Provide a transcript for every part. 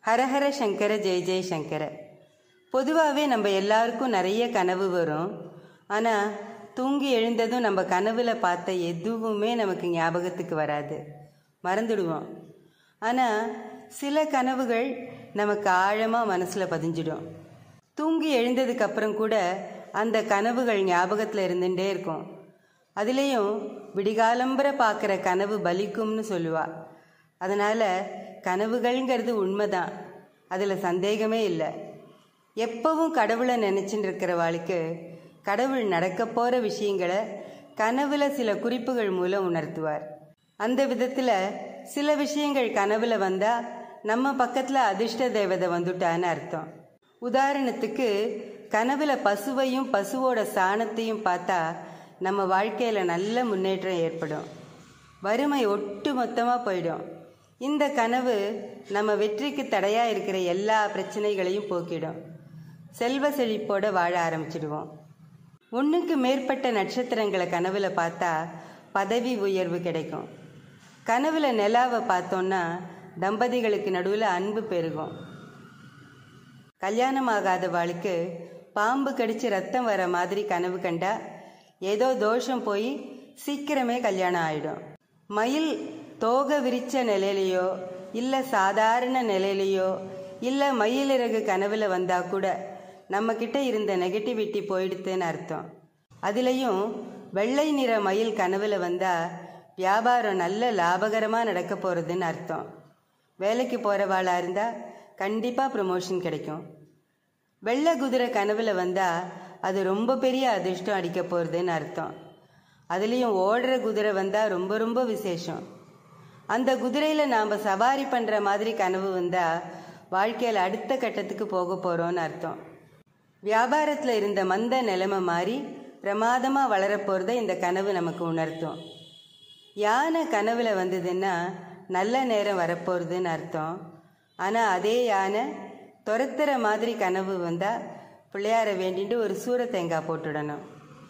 ஹரஹர சங்கர ஜெய ஜெய சங்கர பொதுவாகவே நம்ம எல்லாருக்கும் நிறைய கனவு வரும் ஆனால் தூங்கி எழுந்ததும் நம்ம கனவுல பார்த்த எதுவுமே நமக்கு ஞாபகத்துக்கு வராது மறந்துடுவோம் ஆனால் சில கனவுகள் நமக்கு ஆழமாக மனசில் பதிஞ்சிடும் தூங்கி எழுந்ததுக்கு அப்புறம் கூட அந்த கனவுகள் ஞாபகத்தில் இருந்துகிட்டே இருக்கும் அதுலேயும் விடிகாலம்பர பார்க்குற கனவு பலிக்கும்னு சொல்லுவா அதனால் கனவுகள்ங்கிறது உண்மைதான் அதில் சந்தேகமே இல்லை எப்பவும் கடவுளை நினச்சின்னு இருக்கிறவாளுக்கு கடவுள் நடக்க போகிற விஷயங்களை கனவுல சில குறிப்புகள் மூலம் உணர்த்துவார் அந்த விதத்தில் சில விஷயங்கள் கனவுல வந்தால் நம்ம பக்கத்தில் அதிர்ஷ்ட தேவதை வந்துட்டான்னு அர்த்தம் உதாரணத்துக்கு கனவுல பசுவையும் பசுவோட சாணத்தையும் பார்த்தா நம்ம வாழ்க்கையில் நல்ல முன்னேற்றம் ஏற்படும் வறுமை ஒட்டு மொத்தமாக போயிடும் இந்த கனவு நம்ம வெற்றிக்கு தடையாக இருக்கிற எல்லா பிரச்சனைகளையும் போக்கிடும் செல்வ செழிப்போட வாழ ஆரம்பிச்சிடுவோம் ஒன்றுக்கு மேற்பட்ட நட்சத்திரங்களை கனவுல பார்த்தா பதவி உயர்வு கிடைக்கும் கனவுல நிலாவை பார்த்தோன்னா தம்பதிகளுக்கு நடுவில் அன்பு பெருகும் கல்யாணம் ஆகாத வாளுக்கு பாம்பு கடிச்சு ரத்தம் வர மாதிரி கனவு கண்டா ஏதோ தோஷம் போய் சீக்கிரமே கல்யாணம் ஆயிடும் மயில் தோகை விரிச்ச நிலையிலையோ இல்லை சாதாரண நிலையிலையோ இல்லை மயிலிறகு கனவுல வந்தா கூட நம்ம கிட்ட இருந்த நெகட்டிவிட்டி போயிடுதுன்னு அர்த்தம் அதுலேயும் வெள்ளை நிற மயில் கனவுல வந்தா வியாபாரம் நல்ல லாபகரமாக நடக்க போகிறதுன்னு அர்த்தம் வேலைக்கு போகிறவாளாக இருந்தால் கண்டிப்பாக ப்ரமோஷன் கிடைக்கும் வெள்ளை குதிரை கனவுல வந்தால் அது ரொம்ப பெரிய அதிர்ஷ்டம் அடிக்க போகிறதுன்னு அர்த்தம் அதுலேயும் ஓடுற குதிரை வந்தால் ரொம்ப ரொம்ப விசேஷம் அந்த குதிரையில் நாம் சவாரி பண்ணுற மாதிரி கனவு வந்தால் வாழ்க்கையில் அடுத்த கட்டத்துக்கு போக போகிறோன்னு அர்த்தம் வியாபாரத்தில் இருந்த மந்த நிலைமை மாறி பிரமாதமாக வளரப்போகிறத இந்த கனவு நமக்கு உணர்த்தும் யானை கனவுல வந்ததுன்னா நல்ல நேரம் வரப்போகிறதுன்னு அர்த்தம் ஆனால் அதே யானை துரத்துற மாதிரி கனவு வந்தால் பிள்ளையார வேண்டிட்டு ஒரு சூற தேங்காய் போட்டுடணும்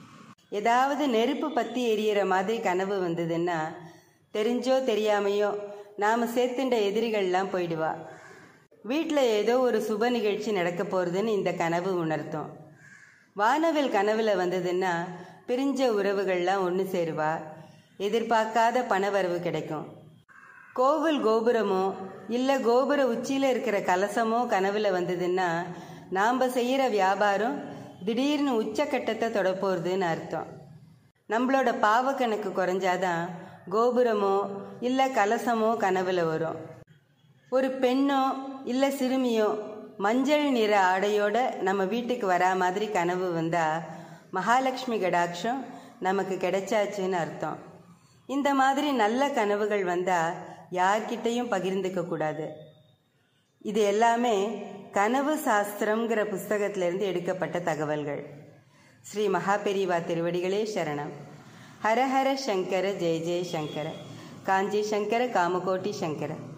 ஏதாவது நெருப்பு பற்றி எரியிற மாதிரி கனவு வந்ததுன்னா தெரிஞ்சோ தெரியாமையோ நாம் சேர்த்துண்ட எதிரிகள்லாம் போயிடுவா வீட்டில் ஏதோ ஒரு சுப நிகழ்ச்சி நடக்க போகிறதுன்னு இந்த கனவு உணர்த்தும் வானவில் கனவுல வந்ததுன்னா பிரிஞ்ச உறவுகள்லாம் ஒன்று சேருவா எதிர்பார்க்காத பணவரவு கிடைக்கும் கோவில் கோபுரமோ இல்லை கோபுர உச்சியில் இருக்கிற கலசமோ கனவுல வந்ததுன்னா நாம் செய்கிற வியாபாரம் திடீர்னு உச்சக்கட்டத்தை தொடப்போகிறதுன்னு அர்த்தம் நம்மளோட பாவ கணக்கு குறைஞ்சாதான் கோபுரமோ இல்லை கலசமோ கனவுல வரும் ஒரு பெண்ணோ இல்லை சிறுமியோ மஞ்சள் நிற ஆடையோட நம்ம வீட்டுக்கு வரா மாதிரி கனவு வந்தால் மகாலட்சுமி கடாட்சம் நமக்கு கிடைச்சாச்சுன்னு அர்த்தம் இந்த மாதிரி நல்ல கனவுகள் வந்தால் யார்கிட்டையும் பகிர்ந்துக்க கூடாது இது எல்லாமே கனவு சாஸ்திரம்ங்கிற புஸ்தகத்திலிருந்து எடுக்கப்பட்ட தகவல்கள் ஸ்ரீ மகாபெரிவா திருவடிகளே சரணம் ஹரஹர சங்கர ஜெய ஜெய சங்கர காஞ்சி சங்கர காமகோட்டி சங்கர